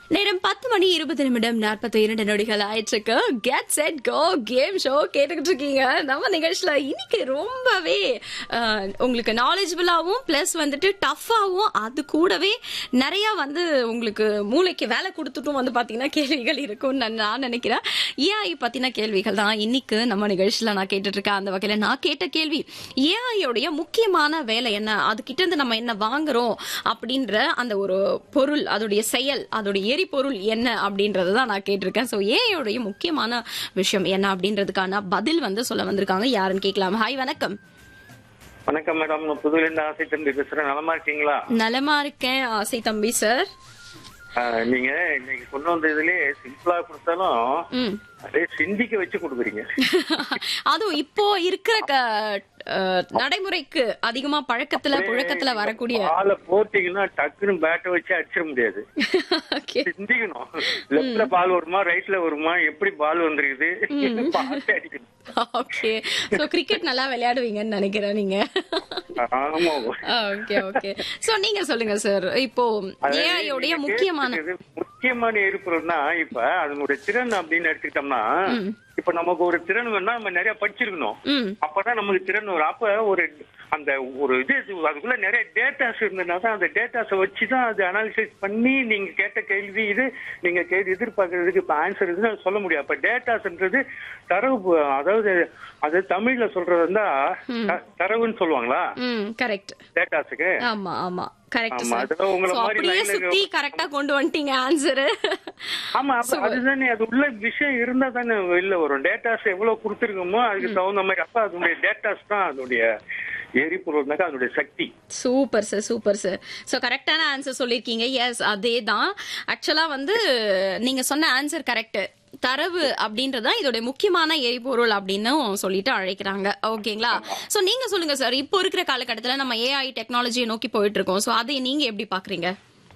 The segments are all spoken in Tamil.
நேரம் பத்து மணி இருபது நிமிடம் நாற்பத்தி இரண்டு நொடிகள் ஆயிடுச்சுக்கு get set go game show கேட்டுக்கிட்டு இருக்கீங்க நம்ம நிகழ்ச்சியில இன்னைக்கு ரொம்பவே அஹ், உங்களுக்கு நாலேஜபிளாவும் பிளஸ் வந்துட்டு டஃப்பாவும் அது கூடவே நிறைய வந்து உங்களுக்கு மூளைக்கு வேலை கொடுத்துட்டும் வந்து பாத்தீங்கன்னா கேள்விகள் இருக்கும்னு நான் நான் நினைக்கிறேன் ஏஐ பத்தின கேள்விகள் தான் இன்னைக்கு நம்ம நிகழ்ச்சியில நான் கேட்டுட்டு இருக்கேன் அந்த வகையில நான் கேட்ட கேள்வி ஏஐயோடைய முக்கியமான வேலை என்ன அது கிட்ட இருந்து நம்ம என்ன வாங்குறோம் அப்படின்ற அந்த ஒரு பொருள் அதோடைய செயல் அதோடைய எரிபொருள் என்ன அப்படின்றத தான் நான் கேட்டிருக்கேன் ஸோ ஏஐயோடைய முக்கியமான விஷயம் என்ன அப்படின்றதுக்கான பதில் வந்து சொல்ல வந்திருக்காங்க யாருன்னு கேட்கலாம் ஹாய் வணக்கம் வணக்கம் மேடம் நான் புதுலேருந்து ஆசை தம்பி பேசுறேன் நலமா இருக்கீங்களா நலமா இருக்கேன் ஆசை தம்பி சார் ஆஹ், நீங்க இன்னைக்கு கொண்டு வந்த இதுலயே சிம்பிளா கொடுத்தாலும் ம் அதே சிந்திக்க வச்சு கொடுக்குறீங்க அதுவும் இப்போ இருக்கிற க- அஹ், நடைமுறைக்கு அதிகமா பழக்கத்துல புழக்கத்துல வரக்கூடிய பாலை போட்டீங்கன்னா டக்குன்னு பேட்டை வச்சு அடிச்சிட முடியாது Okay. சிந்திக்கணும் லெப்ட்ல பால் வருமா ரைட்ல வருமா எப்படி பால் வந்திருக்குது பார்த்து அடிக்கணும் ஓகே சோ கிரிக்கெட் நல்லா விளையாடுவீங்கன்னு நினைக்கிறேன் நீங்க ஆமா ஓகே ஓகே சோ நீங்க சொல்லுங்க சார் இப்போ அதாவது ஏஐயோடைய நீங்க முக்கியமான கேட்டிருக்கிறது முக்கியமான எரிபொருள்னா இப்ப அதனுடைய திறன் அப்படின்னு எடுத்துக்கிட்டோம்னா இப்ப நமக்கு ஒரு திறன் வேணா நம்ம நிறைய படிச்சிருக்கணும் ம் அப்பதான் நமக்கு திறன் வரும் அப்ப ஒரு அந்த ஒரு இது அதுக்குள்ள நிறைய டேட்டாஸ் இருந்ததுனா தான் அந்த டேட்டாஸை வச்சு தான் அது அனாலிசிஸ் பண்ணி நீங்க கேட்ட கேள்வி இது நீங்க கேள்வி எதிர்பார்க்கறதுக்கு இப்ப ஆன்சர் இதுன்னு சொல்ல முடியும் அப்ப டேட்டாஸ்ன்றது தரவு அதாவது அது தமிழ்ல சொல்றது வந்து த- தரவுன்னு சொல்லுவாங்களா ம் கரெக்ட் டேட்டாஸுக்கு ஆமா ஆமா கரெக்ட் ஆமா, சார் அதான் உங்கள So, மாதிரி அப்படியே line ல சுத்தி கரெக்டா கொண்டு வந்துட்டீங்க ஆன்சர் ஆமா அப்ப அதுதானே அது உள்ள விஷயம் இருந்தா தானே வெளில வரும் டேட்டாஸ் எவ்வளவு கொடுத்துருக்கோமோ அதுக்கு தகுந்த மாதிரி அப்ப அதனுடைய டேட்டாஸ் தான் அதனுடைய எரிபொருள்னாக்கா அதனுடைய சக்தி super sir super sir so கரெக்டான ஆன்சர் சொல்லியிருக்கீங்க எஸ் அதே தான் ஆக்சுவலா வந்து நீங்க சொன்ன ஆன்சர் கரெக்ட் தரவு அப்படின்றதான் இதோட முக்கியமான எரிபொருள் அப்படின்னு சொல்லிட்டு அழைக்கிறாங்க ஓகேங்களா சோ நீங்க சொல்லுங்க சார் இப்போ இருக்கிற காலகட்டத்துல நம்ம ஏஐ டெக்னாலஜியை நோக்கி போயிட்டு இருக்கோம் சோ அதை நீங்க எப்படி பாக்குறீங்க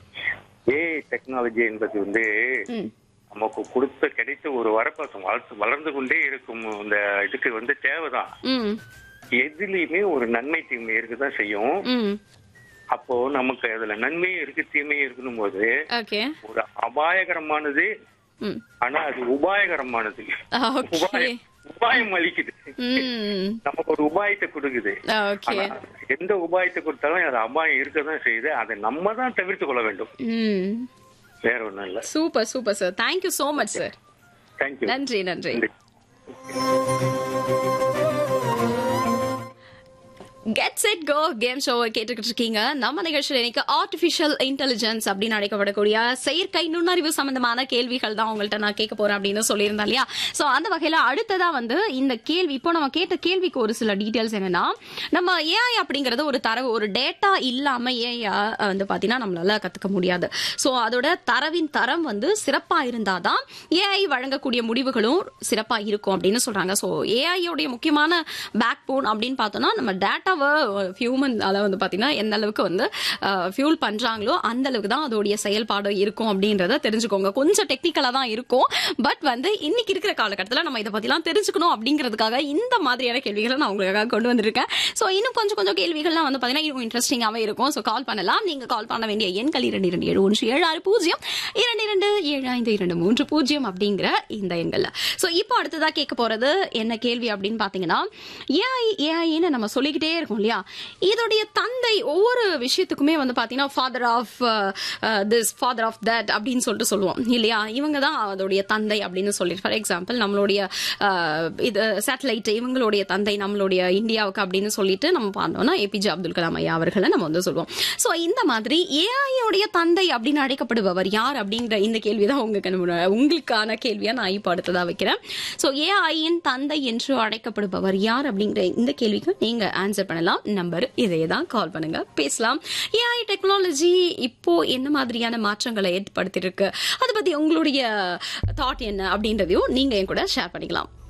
ஏஐ டெக்னாலஜி என்பது வந்து ம் நமக்கு கொடுத்த கிடைத்த ஒரு வரப்பிரசம் வளர்த்து வளர்ந்து கொண்டே இருக்கும் இந்த இதுக்கு வந்து தேவைதான் ம் எதுலயுமே ஒரு நன்மை தீமை இருக்குதான் செய்யும் ம் அப்போ நமக்கு அதுல நன்மையும் இருக்கு தீமையும் இருக்கணும் போது ஓகே ஒரு அபாயகரமானது ம் ஆனா அது உபாயகரமானது ஓகே உபாயம் உபாயம் அளிக்குது ம் நமக்கு ஒரு உபாயத்தை கொடுக்குது ஓகே ஆனா, எந்த உபாயத்தை கொடுத்தாலும் அது அபாயம் இருக்கதான் செய்யுது அதை நம்ம தான் தவிர்த்து கொள்ள வேண்டும் ம் வேற ஒண்ணும் இல்ல super super sir thank you so much sir thank you நன்றி நன்றி கெட் செட் கோ கேம் ஷோவை கேட்டுக்கிட்டு இருக்கீங்க நம்ம நிகழ்ச்சியில் இன்னைக்கு ஆர்டிஃபிஷியல் இன்டெலிஜென்ஸ் அப்படின்னு அழைக்கப்படக்கூடிய செயற்கை நுண்ணறிவு சம்பந்தமான கேள்விகள் தான் உங்கள்ட்ட நான் கேட்க போறேன் அப்படின்னு சொல்லியிருந்தேன் இல்லையா சோ அந்த வகையில அடுத்ததா வந்து இந்த கேள்வி இப்போ நம்ம கேட்ட கேள்விக்கு ஒரு சில டீடைல்ஸ் என்னன்னா நம்ம ஏஐ அப்படிங்கறது ஒரு தரவு ஒரு டேட்டா இல்லாம ஏஐ வந்து பாத்தீங்கன்னா நம்மளால கத்துக்க முடியாது சோ அதோட தரவின் தரம் வந்து சிறப்பா இருந்தாதான் ஏஐ வழங்கக்கூடிய முடிவுகளும் சிறப்பா இருக்கும் அப்படின்னு சொல்றாங்க சோ ஏஐயோடைய முக்கியமான பேக் போன் அப்படின்னு பார்த்தோம்னா நம்ம டேட்டாவை ஹியூமன் அதை வந்து பாத்தீங்கன்னா எந்த அளவுக்கு வந்து ஃபியூல் பண்றாங்களோ அந்த அளவுக்கு தான் அதோடைய செயல்பாடு இருக்கும் அப்படின்றத தெரிஞ்சுக்கோங்க கொஞ்சம் டெக்னிக்கலா தான் இருக்கும் பட் வந்து இன்னைக்கு இருக்கிற காலகட்டத்தில் நம்ம இதை பத்திலாம் தெரிஞ்சுக்கணும் அப்படிங்கிறதுக்காக இந்த மாதிரியான கேள்விகளை நான் உங்களுக்காக கொண்டு வந்திருக்கேன் சோ இன்னும் கொஞ்சம் கொஞ்சம் கேள்விகள்லாம் வந்து பாத்தீங்கன்னா இன்னும் இன்ட்ரெஸ்டிங்காவே இருக்கும் சோ கால் பண்ணலாம் நீங்க கால் பண்ண வேண்டிய எண்கள் இரண்டு இரண்டு ஏழு ஒன்று ஏழு ஆறு பூஜ்ஜியம் இரண்டு இரண்டு ஏழு ஐந்து இரண்டு மூன்று பூஜ்ஜியம் அப்படிங்கிற இந்த எண்கள்ல சோ இப்போ அடுத்ததா கேட்க போறது என்ன கேள்வி அப்படின்னு பாத்தீங்கன்னா ஏஐ ஏஐன்னு நம்ம சொல்லிக்கிட்டே இருக்கோம் இல்லையா இதோடைய தந்தை ஒவ்வொரு விஷயத்துக்குமே வந்து பாத்தீங்கன்னா father of this father of that அப்படின்னு சொல்லிட்டு சொல்லுவோம் இல்லையா இவங்க தான் அதோடைய தந்தை அப்படின்னு சொல்லி ஃபார் எக்ஸாம்பிள் நம்மளுடைய அஹ், இது சேட்டலைட் இவங்களுடைய தந்தை நம்மளுடைய இந்தியாவுக்கு அப்படின்னு சொல்லிட்டு நம்ம பார்த்தோம்னா ஏபிஜே அப்துல் கலாம் ஐயா அவர்களை நம்ம வந்து சொல்லுவோம் சோ இந்த மாதிரி ஏஐயோடைய தந்தை அப்படின்னு அழைக்கப்படுபவர் யார் அப்படிங்கிற இந்த கேள்வி தான் உங்களுக்கு உங்களுக்கான கேள்வியா நான் இப்போ அடுத்ததா வைக்கிறேன் சோ ஏஐயின் தந்தை என்று அழைக்கப்படுபவர் யார் அப்படிங்கிற இந்த கேள்விக்கு நீங்க ஆன்சர் பண்ணலாம் நம்பர் இதையே தான் கால் பண்ணுங்க பேசலாம் ஏஐ டெக்னாலஜி இப்போ என்ன மாதிரியான மாற்றங்களை ஏற்படுத்தியிருக்கு அதை பத்தி உங்களுடைய தாட் என்ன அப்படின்றதையும் நீங்க என் கூட ஷேர் பண்ணிக்கலாம்